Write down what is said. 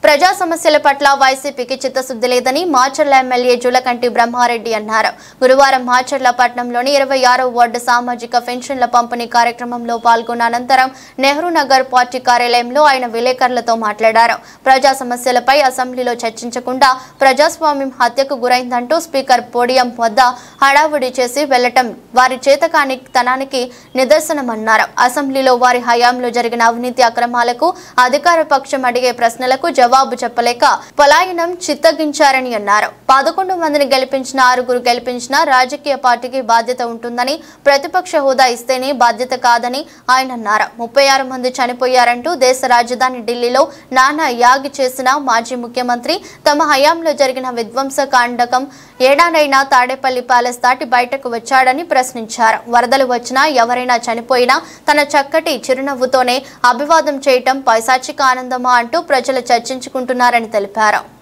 ప్రజా సమస్యల పట్ల వైసీపీకి చిత్తశుద్ధి లేదని మాచర్ల ఎమ్మెల్యే జులకంటి బ్రహ్మారెడ్డి అన్నారు గురువారం మాచర్ల పట్టణంలోని ఇరవై ఆరో వార్డు సామాజిక పెన్షన్ల పంపిణీ కార్యక్రమంలో పాల్గొన్న అనంతరం నెహ్రూ నగర్ పార్టీ కార్యాలయంలో ఆయన విలేకరులతో మాట్లాడారు ప్రజా సమస్యలపై అసెంబ్లీలో చర్చించకుండా ప్రజాస్వామ్యం హత్యకు గురైందంటూ స్పీకర్ పోడియం వద్ద హడావుడి చేసి వెళ్లటం వారి చేతకాని తనానికి నిదర్శనమన్నారు అసెంబ్లీలో వారి హయాంలో జరిగిన అవినీతి అక్రమాలకు అధికార పక్షం అడిగే ప్రశ్నలకు జవాబు చెప్పలేక పలాయనం చిత్తగించారని అన్నారు పదకొండు మందిని గెలిపించిన ఆరుగురు గెలిపించిన రాజకీయ పార్టీకి బాధ్యత ఉంటుందని ప్రతిపక్ష హోదా ఇస్తేనే బాధ్యత కాదని ఆయన అన్నారు ముప్పై ఆరు మంది చనిపోయారంటూ దేశ రాజధాని ఢిల్లీలో నానా యాగి చేసిన మాజీ ముఖ్యమంత్రి తమ హయాంలో జరిగిన విధ్వంసకాండకం ఏడానైనా తాడేపల్లి ప్యాలెస్ దాటి బయటకు వచ్చాడని ప్రశ్నించారు వరదలు వచ్చినా ఎవరైనా చనిపోయినా తన చక్కటి చిరునవ్వుతోనే అభివాదం చేయటం పైశాచిక ఆనందమా అంటూ ప్రజలు చర్చించుకుంటున్నారని తెలిపారు